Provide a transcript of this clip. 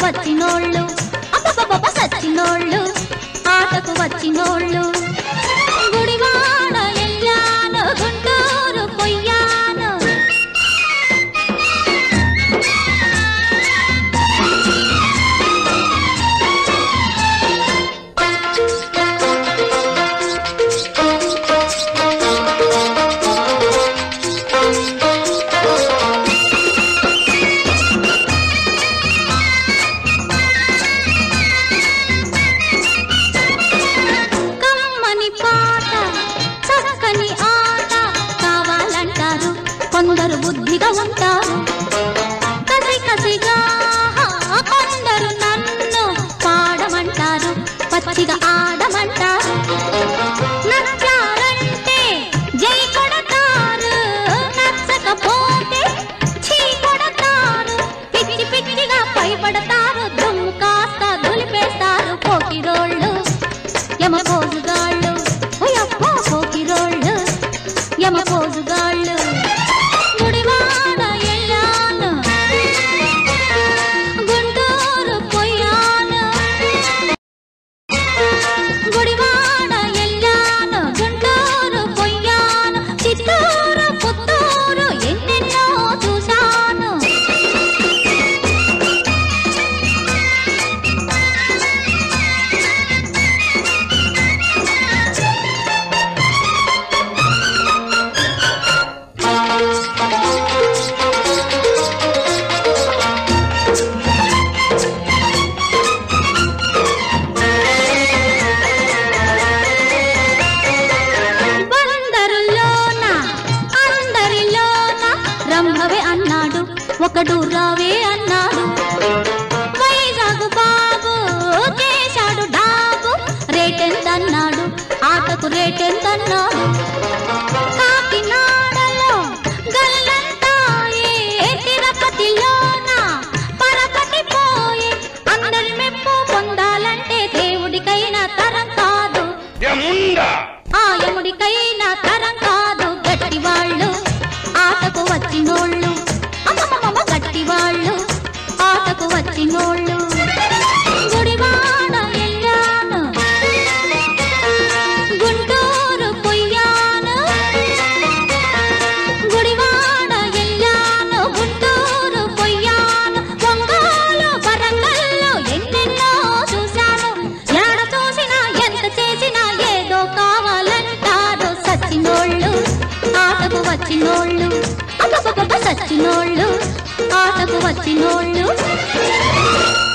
వచ్చినోళ్ళు అబ్బబ్బబ్బ సచ్చినోళ్ళు ఆటకు వచ్చినోళ్ళు గుడివాడ ఎల్లాను గుంటూరు పొయ్యాను కమ్మని పాట చక్కని ఆట కావాలంటారు కొందరు బుద్ధిగా ఉంటారు కసి కసిగా కొందరు నన్ను పాడమంటారు పచ్చిగా ఆడమంటారు నచ్చారంటే జై కొడతారు నచ్చకపోతే చీ కొడతారు పిచ్చి పిచ్చిగా పైపడతారు దుమ్ము కాస్త దులిపేస్తారు పోకిరోళ్ళు యమ పోజుగాళ్ళు ఓయప్ప పోకిరోళ్ళు యమ పోజుగాళ్ళు గుడివాడ ఎల్లాను గుంటూరు పొయ్యాను గుడివాడ ఎల్లాను గుంటూరు పొయ్యాను చిత్తూరు పుత్తూరు ఎన్నెన్నో చూశాను బందరులోన అందరిలోన రంభవే అన్నాడు ఒకడు రావే అన్నాడు వైజాగ్ బాబు చేశాడు డాబు రేటెంత అన్నాడు ఆటకు రేటెంత అన్నాడు కాకినాడలో గల్లంతాయే తిరుపతిలోన పరపతి పోయే అందరి మెప్పు పొందాలంటే దేవుడికైనా తరం కాదు యముండా ఆయముడికైనా తరం కాదు గట్టివాళ్ళు ఆటకు వచ్చినోళ్ళు అమ్మమ్మమ్మ గట్టివాళ్ళు ఆటకు వచ్చినోళ్ళు గుడివాడ ఎల్లాను గుంటూరు పొయ్యాను గుడివాడ ఎల్లాను గుంటూరు పొయ్యాను ఒంగోలు వరంగల్లో ఎన్నెన్నో చూశాను ఎడ చూసినా ఎంత చేసినా ఏదో కావాలంటారు సచ్చినోళ్ళు ఆటకు వచ్చినోళ్ళు అబ్బబ్బబ్బ సచ్చినోళ్ళు ఆటకు వచ్చినోళ్ళు